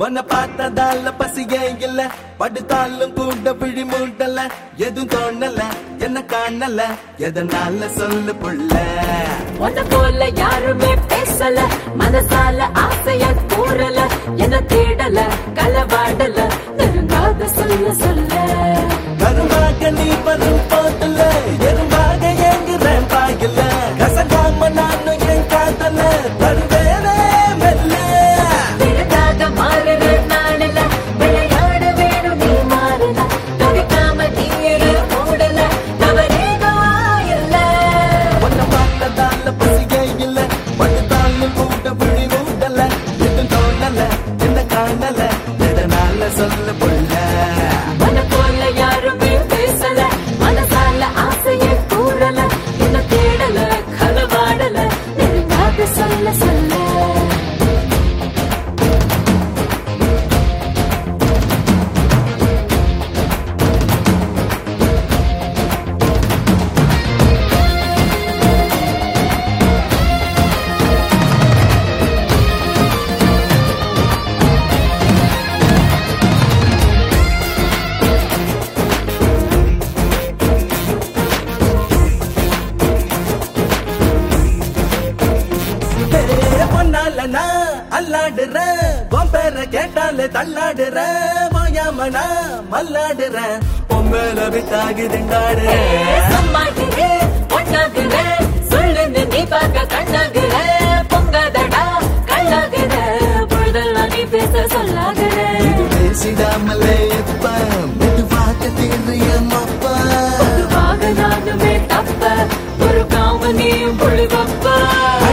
உன்னை பார்த்ததால பசியே இல்ல படுத்தாலும் கூட விழி மூடல எதுவும் தோணல என்ன காணல எதனால சொல்லு புள்ள உன்ன போல யாருமே பேசல மனசால ஆசைய கூறல என்ன தேடல களவாடல நெருங்காத சொல்ல சொல்ல கருவாக நீ வரும் போதுல எறும்பாக ஏங்குறேன் பாயில கசங்காம நானும் என் காதல தருவேனே மெல்ல விழுதாக மாறுற நாளில விளையாட வேணும் நீ மாறல துடிக்காம நீரு மூடல தவறேதோ இல்ல உன்னை பார்த்ததால பசியே இல்ல படுத்தாலும் கூட விழி மூடல எதுவும் தோணல என்ன காணல எதனால சொல்லு புள்ள உன்ன போல யாருமே பேசல மனசால ஆசைய கூறல என்ன தேடல களவாடல நெருங்காத சொல்ல சொல்ல ஏ, பொன்னால நான் அல்லாடுறேன் உன் பேரை கேட்டாலே தள்ளாடுறேன் மாயாம நான் மல்லாடுறேன் உன் மேல வித்தாகி திண்டாடுறேன் சம்மாகிறே பொண்ணாகிற சொல்லுன்னு நீ பார்க்க கண்ணாகிற பொங்காதடா கண்ணாகிற பொழுதெல்லாம் நீ பேச சொல்லாகிற இது பேசிடாமலே எப்ப மெதுவாக தீர்றியம்மப்பா பொதுவாக நானுமே தப்ப ஒரு காம நீயும் புள்ளி வப்ப